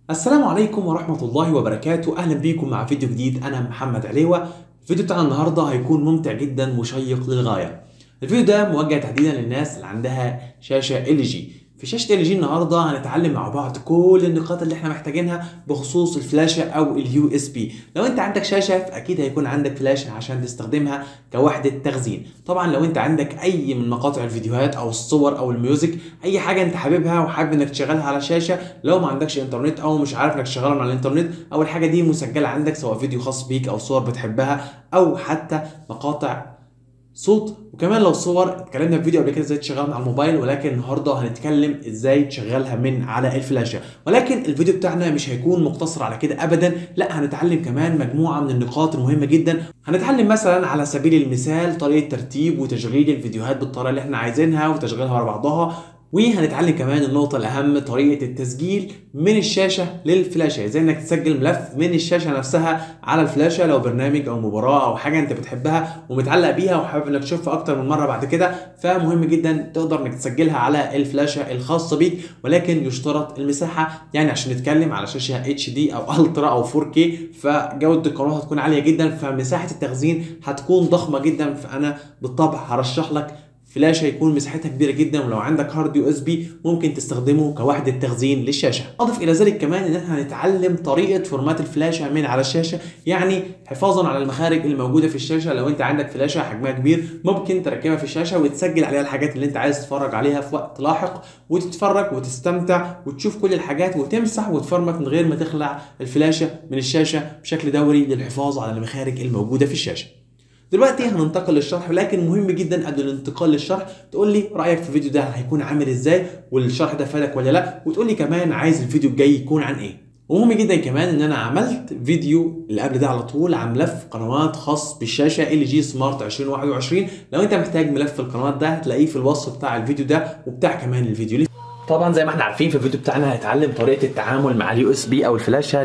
السلام عليكم ورحمة الله وبركاته أهلا بيكم مع فيديو جديد أنا محمد عليوة الفيديو بتاعنا النهاردة هيكون ممتع جدا مشيق للغاية الفيديو ده موجه تحديدا للناس اللي عندها شاشة ال جي في شاشة ال جي النهاردة هنتعلم مع بعض كل النقاط اللي احنا محتاجينها بخصوص الفلاشة أو اليو اس بي لو انت عندك شاشة فأكيد هيكون عندك فلاشة عشان تستخدمها كوحدة تخزين طبعا لو انت عندك أي من مقاطع الفيديوهات أو الصور أو الميوزك أي حاجة انت حاببها وحابب انك تشغلها على شاشة لو ما عندكش انترنت أو مش عارف انك تشغلها على الانترنت أو الحاجة دي مسجلة عندك سواء فيديو خاص بيك أو صور بتحبها أو حتى مقاطع صوت وكمان لو صور اتكلمنا في فيديو قبل كده ازاي تشغلها على الموبايل ولكن النهارده هنتكلم ازاي تشغلها من على الفلاشه ولكن الفيديو بتاعنا مش هيكون مقتصر على كده ابدا لا هنتعلم كمان مجموعه من النقاط المهمه جدا هنتعلم مثلا على سبيل المثال طريقه ترتيب وتشغيل الفيديوهات بالطريقه اللي احنا عايزينها وتشغيلها ورا بعضها وهنتعلم كمان النقطة الأهم طريقة التسجيل من الشاشة للفلاشة ازاي انك تسجل ملف من الشاشة نفسها على الفلاشة لو برنامج أو مباراة أو حاجة أنت بتحبها ومتعلق بيها وحابب انك تشوفها أكتر من مرة بعد كده فمهم جدا تقدر انك تسجلها على الفلاشة الخاصة بيك ولكن يشترط المساحة يعني عشان نتكلم على شاشة اتش دي أو الترا أو 4K فجودة القناة هتكون عالية جدا فمساحة التخزين هتكون ضخمة جدا فأنا بالطبع هرشح لك فلاشه يكون مساحتها كبيره جدا ولو عندك هارد يو اس بي ممكن تستخدمه كوحده تخزين للشاشه اضف الى ذلك كمان ان احنا هنتعلم طريقه فورمات الفلاشه من على الشاشه يعني حفاظا على المخارج اللي موجوده في الشاشه لو انت عندك فلاشه حجمها كبير ممكن تركبها في الشاشه وتسجل عليها الحاجات اللي انت عايز تتفرج عليها في وقت لاحق وتتفرج وتستمتع وتشوف كل الحاجات وتمسح وتفرمت من غير ما تخلع الفلاشه من الشاشه بشكل دوري للحفاظ على المخارج الموجوده في الشاشه دلوقتي هننتقل للشرح ولكن مهم جدا قبل الانتقال للشرح تقول لي رايك في الفيديو ده هيكون عامل ازاي والشرح ده فادك ولا لا وتقول لي كمان عايز الفيديو الجاي يكون عن ايه ومهم جدا كمان ان انا عملت فيديو اللي قبل ده على طول عن ملف قنوات خاص بالشاشه ال جي سمارت 2021 لو انت محتاج ملف القنوات ده هتلاقيه في الوصف بتاع الفيديو ده وبتاع كمان الفيديو طبعا زي ما احنا عارفين في الفيديو بتاعنا هنتعلم طريقه التعامل مع اليو اس بي او الفلاشه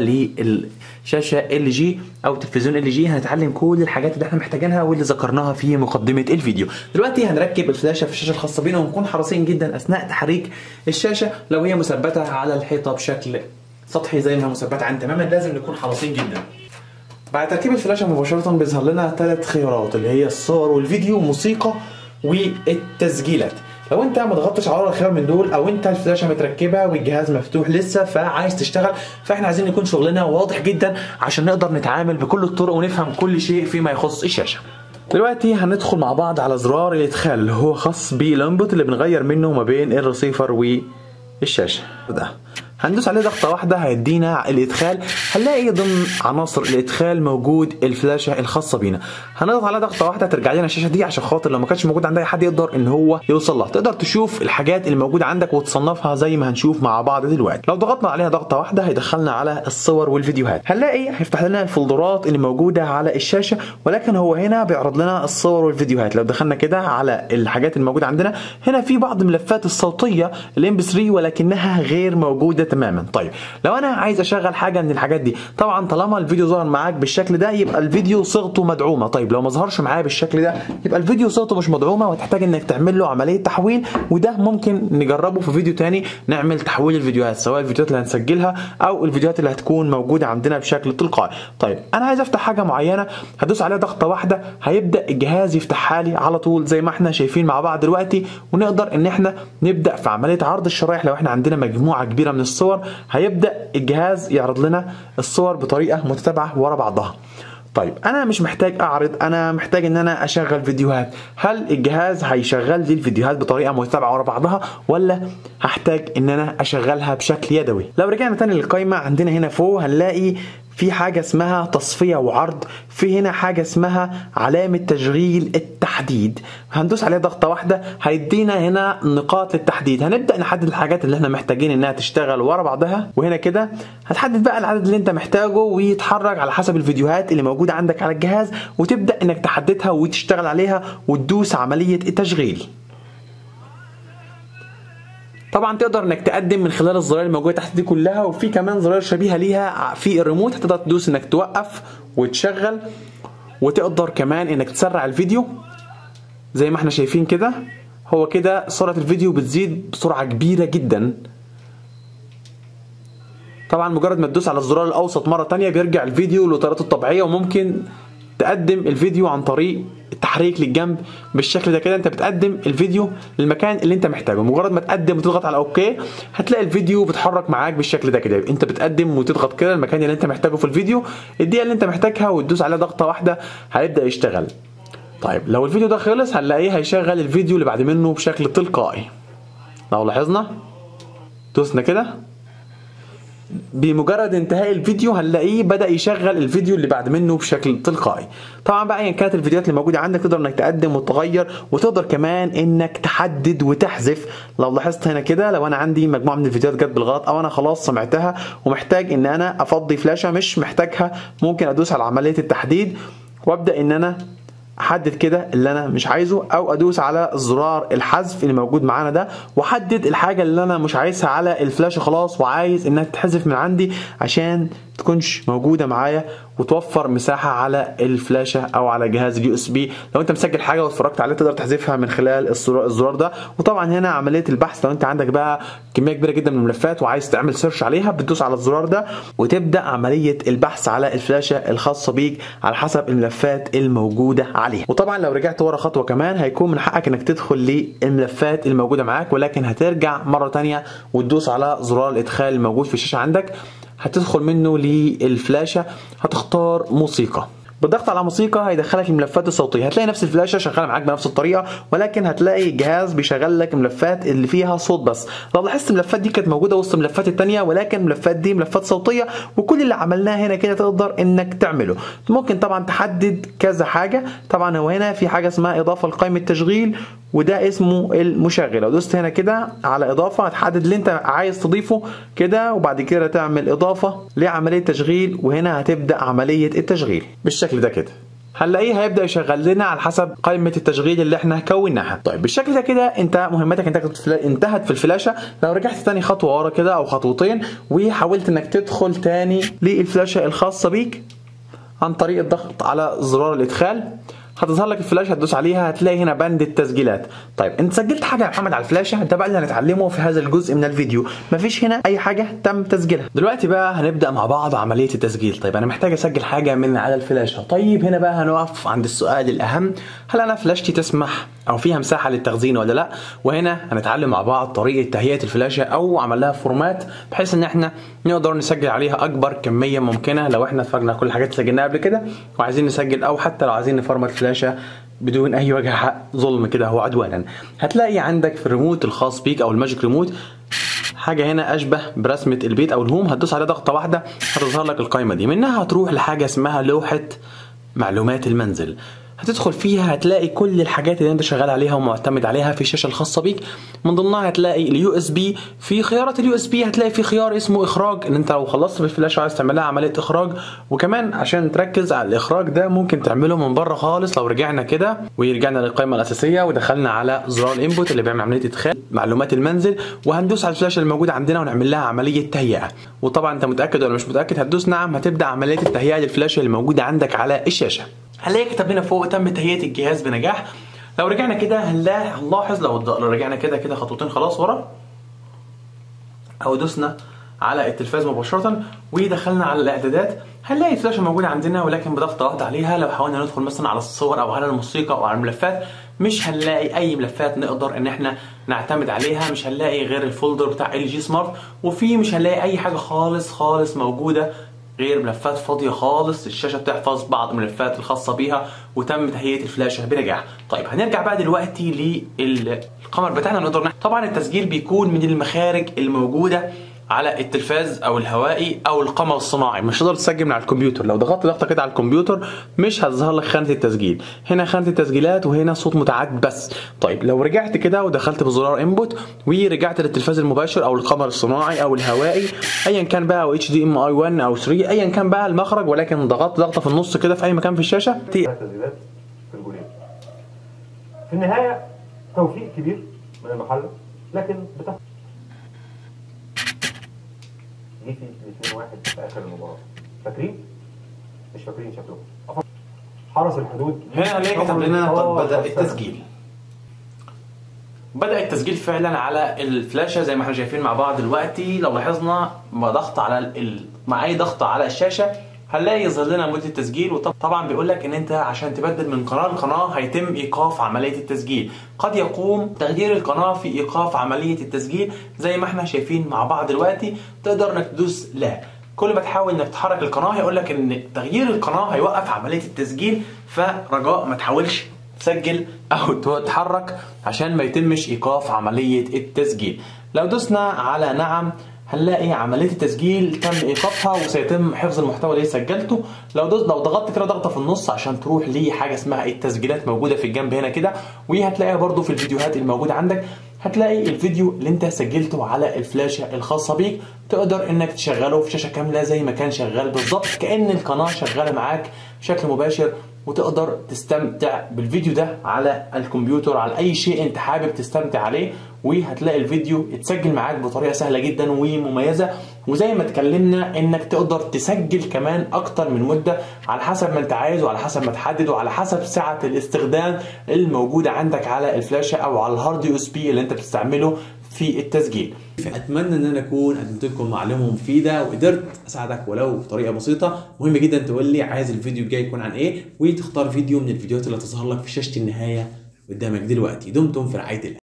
للشاشه ال جي او تلفزيون ال جي هنتعلم كل الحاجات اللي احنا محتاجينها واللي ذكرناها في مقدمه الفيديو دلوقتي هنركب الفلاشه في الشاشه الخاصه بينا ونكون حريصين جدا اثناء تحريك الشاشه لو هي مثبته على الحيطه بشكل سطحي زي ما هي مثبته عن تماما لازم نكون حريصين جدا بعد تركيب الفلاشه مباشره بيظهر لنا ثلاث خيارات اللي هي الصور والفيديو والموسيقى والتسجيلات لو انت ما ضغطتش على خيار من دول او انت الفلاشه متركبه والجهاز مفتوح لسه فعايز تشتغل فاحنا عايزين يكون شغلنا واضح جدا عشان نقدر نتعامل بكل الطرق ونفهم كل شيء فيما يخص الشاشه دلوقتي هندخل مع بعض على زرار الادخال اللي هو خاص بالانبوت اللي بنغير منه ما بين الريسيفر والشاشه ده هندوس عليه ضغطه واحده هيدينا الادخال هنلاقي ضمن عناصر الادخال موجود الفلاشه الخاصه بينا هنضغط على ضغطه واحده ترجع لنا الشاشه دي عشان خاطر لو ما كانش موجود عند اي حد يقدر ان هو يوصل لها تقدر تشوف الحاجات اللي موجوده عندك وتصنفها زي ما هنشوف مع بعض دلوقتي لو ضغطنا عليها ضغطه واحده هيدخلنا على الصور والفيديوهات هنلاقي هيفتح لنا الفولدرات اللي موجوده على الشاشه ولكن هو هنا بيعرض لنا الصور والفيديوهات لو دخلنا كده على الحاجات الموجوده عندنا هنا في بعض الملفات الصوتيه الام بي 3 ولكنها غير موجوده تماما طيب لو انا عايز اشغل حاجه من الحاجات دي طبعا طالما الفيديو ظهر معاك بالشكل ده يبقى الفيديو صيغته مدعومه طيب لو ما ظهرش معايا بالشكل ده يبقى الفيديو صيغته مش مدعومه وتحتاج انك تعمل له عمليه تحويل وده ممكن نجربه في فيديو تاني نعمل تحويل الفيديوهات سواء الفيديوهات اللي هنسجلها او الفيديوهات اللي هتكون موجوده عندنا بشكل تلقائي طيب انا عايز افتح حاجه معينه هدوس عليها ضغطه واحده هيبدا الجهاز يفتحها لي على طول زي ما احنا شايفين مع بعض دلوقتي ونقدر ان احنا نبدا في عمليه عرض الشرايح لو احنا عندنا مجموعه كبيره من الصور هيبدا الجهاز يعرض لنا الصور بطريقه متتابعه ورا بعضها طيب انا مش محتاج اعرض انا محتاج ان انا اشغل فيديوهات هل الجهاز هيشغل لي الفيديوهات بطريقه متتابعه ورا بعضها ولا هحتاج ان انا اشغلها بشكل يدوي لو رجعنا تاني للقائمه عندنا هنا فوق هنلاقي في حاجة اسمها تصفية وعرض في هنا حاجة اسمها علامة تشغيل التحديد هندوس عليها ضغطة واحدة هيدينا هنا نقاط للتحديد هنبدأ نحدد الحاجات اللي احنا محتاجين انها تشتغل ورا بعضها وهنا كده هتحدد بقى العدد اللي انت محتاجه ويتحرك على حسب الفيديوهات اللي موجودة عندك على الجهاز وتبدأ انك تحددها وتشتغل عليها وتدوس عملية التشغيل طبعا تقدر انك تقدم من خلال الزراير الموجوده تحت دي كلها وفي كمان زراير شبيهه ليها في الريموت هتقدر تدوس انك توقف وتشغل وتقدر كمان انك تسرع الفيديو زي ما احنا شايفين كده هو كده سرعه الفيديو بتزيد بسرعه كبيره جدا طبعا مجرد ما تدوس على الزرار الاوسط مره تانية بيرجع الفيديو لاطاراته الطبيعيه وممكن تقدم الفيديو عن طريق التحريك للجنب بالشكل ده كده انت بتقدم الفيديو للمكان اللي انت محتاجه مجرد ما تقدم وتضغط على اوكي هتلاقي الفيديو بيتحرك معاك بالشكل ده كده انت بتقدم وتضغط كده المكان اللي انت محتاجه في الفيديو الدقيقه اللي انت محتاجها وتدوس عليها ضغطه واحده هيبدا يشتغل طيب لو الفيديو ده خلص هنلاقيه هيشغل الفيديو اللي بعد منه بشكل تلقائي لو لاحظنا دوسنا كده بمجرد انتهاء الفيديو هنلاقيه بدا يشغل الفيديو اللي بعد منه بشكل تلقائي طبعا بقى ايا يعني كانت الفيديوهات اللي موجوده عندك تقدر انك تقدم وتغير وتقدر كمان انك تحدد وتحذف لو لاحظت هنا كده لو انا عندي مجموعه من الفيديوهات جت بالغلط او انا خلاص سمعتها ومحتاج ان انا افضي فلاشه مش محتاجها ممكن ادوس على عمليه التحديد وابدا ان انا احدد كده اللي انا مش عايزه او ادوس على زرار الحذف اللي موجود معانا ده واحدد الحاجه اللي انا مش عايزها على الفلاشه خلاص وعايز انها تتحذف من عندي عشان تكونش موجوده معايا وتوفر مساحه على الفلاشه او على جهاز اليو اس بي لو انت مسجل حاجه واتفرجت عليها تقدر تحذفها من خلال الزرار ده وطبعا هنا عمليه البحث لو انت عندك بقى كميه كبيره جدا من الملفات وعايز تعمل سيرش عليها بتدوس على الزرار ده وتبدا عمليه البحث على الفلاشه الخاصه بيك على حسب الملفات الموجوده عليها وطبعا لو رجعت ورا خطوه كمان هيكون من حقك انك تدخل للملفات الموجوده معاك ولكن هترجع مره ثانيه وتدوس على زرار الادخال الموجود في الشاشه عندك هتدخل منه للفلاشه هتختار موسيقى بالضغط على موسيقى هيدخلك الملفات الصوتيه هتلاقي نفس الفلاشه شغاله معاك بنفس الطريقه ولكن هتلاقي جهاز بيشغل لك الملفات اللي فيها صوت بس لو لاحظت الملفات دي كانت موجوده وسط الملفات الثانيه ولكن الملفات دي ملفات صوتيه وكل اللي عملناه هنا كده تقدر انك تعمله ممكن طبعا تحدد كذا حاجه طبعا هو هنا في حاجه اسمها اضافه لقائمه تشغيل وده اسمه المشغل لو دوست هنا كده على اضافه هتحدد اللي انت عايز تضيفه كده وبعد كده تعمل اضافه لعمليه تشغيل وهنا هتبدا عمليه التشغيل بالشكل ده كده هنلاقيه هيبدا يشغل لنا على حسب قائمه التشغيل اللي احنا كوناها طيب بالشكل ده كده انت مهمتك انت انتهت في الفلاشه لو رجعت تاني خطوه ورا كده او خطوتين وحاولت انك تدخل تاني للفلاشه الخاصه بيك عن طريق الضغط على زرار الادخال هتظهر لك الفلاشه هتدوس عليها هتلاقي هنا بند التسجيلات طيب انت سجلت حاجه يا محمد على الفلاشه ده بقى اللي هنتعلمه في هذا الجزء من الفيديو مفيش هنا اي حاجه تم تسجيلها دلوقتي بقى هنبدا مع بعض عمليه التسجيل طيب انا محتاج اسجل حاجه من على الفلاشه طيب هنا بقى هنقف عند السؤال الاهم هل انا فلاشتي تسمح او فيها مساحه للتخزين ولا لا وهنا هنتعلم مع بعض طريقه تهيئه الفلاشه او عمل لها فورمات بحيث ان احنا نقدر نسجل عليها اكبر كميه ممكنه لو احنا اتفرجنا كل الحاجات اللي سجلناها قبل كده وعايزين نسجل او حتى لو عايزين نفرمت فلاشه بدون اي وجه حق ظلم كده هو عدوانا هتلاقي عندك في الريموت الخاص بيك او الماجيك ريموت حاجه هنا اشبه برسمه البيت او الهوم هتدوس عليها ضغطه واحده هتظهر لك القائمه دي منها هتروح لحاجه اسمها لوحه معلومات المنزل هتدخل فيها هتلاقي كل الحاجات اللي انت شغال عليها ومعتمد عليها في الشاشه الخاصه بيك من ضمنها هتلاقي اليو اس بي في خيارات اليو اس بي هتلاقي في خيار اسمه اخراج ان انت لو خلصت بالفلاشه وعايز تعملها عمليه اخراج وكمان عشان تركز على الاخراج ده ممكن تعمله من بره خالص لو رجعنا كده ورجعنا للقائمه الاساسيه ودخلنا على زرار الانبوت اللي بيعمل عمليه ادخال معلومات المنزل وهندوس على الفلاشه الموجوده عندنا ونعمل لها عمليه تهيئه وطبعا انت متاكد ولا مش متاكد هتدوس نعم هتبدا عمليه التهيئه للفلاشه اللي موجوده عندك على الشاشه هنلاقي كتب لنا فوق تم تهيئه الجهاز بنجاح لو رجعنا كده هنلاقي هنلاحظ لو لو رجعنا كده كده خطوتين خلاص ورا او دوسنا على التلفاز مباشره ودخلنا على الاعدادات هنلاقي الفلاشه موجوده عندنا ولكن بضغطه واحده عليها لو حاولنا ندخل مثلا على الصور او على الموسيقى او على الملفات مش هنلاقي اي ملفات نقدر ان احنا نعتمد عليها مش هنلاقي غير الفولدر بتاع ال جي سمارت وفي مش هنلاقي اي حاجه خالص خالص موجوده غير ملفات فاضيه خالص الشاشه بتحفظ بعض الملفات الخاصه بيها وتم تهيئه الفلاشه بنجاح طيب هنرجع بقى دلوقتي للقمر بتاعنا نقدر نحن. طبعا التسجيل بيكون من المخارج الموجوده على التلفاز او الهوائي او القمر الصناعي مش هتقدر تسجل من على الكمبيوتر لو ضغطت ضغطه كده على الكمبيوتر مش هتظهر لك خانه التسجيل هنا خانه التسجيلات وهنا صوت متعدد بس طيب لو رجعت كده ودخلت بزرار انبوت ورجعت للتلفاز المباشر او القمر الصناعي او الهوائي ايا كان بقى او اتش دي ام اي 1 او 3 ايا كان بقى المخرج ولكن ضغطت ضغطه في النص كده في اي مكان في الشاشه تسجيلات في الجولين في النهاية توفيق كبير من المحلة لكن بتحصل جه في الاثنين واحد في اخر المباراة فاكرين؟ مش فاكرين شكلهم حرس الحدود هنا هنلاقي كتب لنا قد بدا التسجيل بدأ التسجيل فعلا على الفلاشة زي ما احنا شايفين مع بعض دلوقتي لو لاحظنا مع ضغط على ال... مع اي ضغط على الشاشة هنلاقي يظهر لنا مدة التسجيل وطبعا بيقول لك ان انت عشان تبدل من قناة لقناة هيتم ايقاف عملية التسجيل قد يقوم تغيير القناة في ايقاف عملية التسجيل زي ما احنا شايفين مع بعض دلوقتي تقدر انك تدوس لا كل ما تحاول انك تحرك القناة هيقول لك ان تغيير القناة هيوقف عملية التسجيل فرجاء ما تحاولش تسجل او تتحرك عشان ما يتمش ايقاف عملية التسجيل لو دوسنا على نعم هنلاقي عمليه التسجيل تم ايقافها وسيتم حفظ المحتوى اللي سجلته لو دوس لو ضغطت كده ضغطه في النص عشان تروح لحاجه اسمها التسجيلات موجوده في الجنب هنا كده وهتلاقيها برده في الفيديوهات الموجوده عندك هتلاقي الفيديو اللي انت سجلته على الفلاشه الخاصه بيك تقدر انك تشغله في شاشه كامله زي ما كان شغال بالظبط كان القناه شغاله معاك بشكل مباشر وتقدر تستمتع بالفيديو ده على الكمبيوتر على اي شيء انت حابب تستمتع عليه وهتلاقي الفيديو اتسجل معاك بطريقه سهله جدا ومميزه وزي ما اتكلمنا انك تقدر تسجل كمان اكتر من مده على حسب ما انت عايز وعلى حسب ما تحدد وعلى حسب سعه الاستخدام الموجوده عندك على الفلاشه او على الهارد يو اس بي اللي انت بتستعمله في التسجيل اتمنى ان انا اكون قدمت لكم معلومه مفيده وقدرت اساعدك ولو بطريقه بسيطه مهم جدا تقول لي عايز الفيديو الجاي يكون عن ايه وتختار فيديو من الفيديوهات اللي هتظهر لك في شاشه النهايه قدامك دلوقتي دمتم في رعايه الله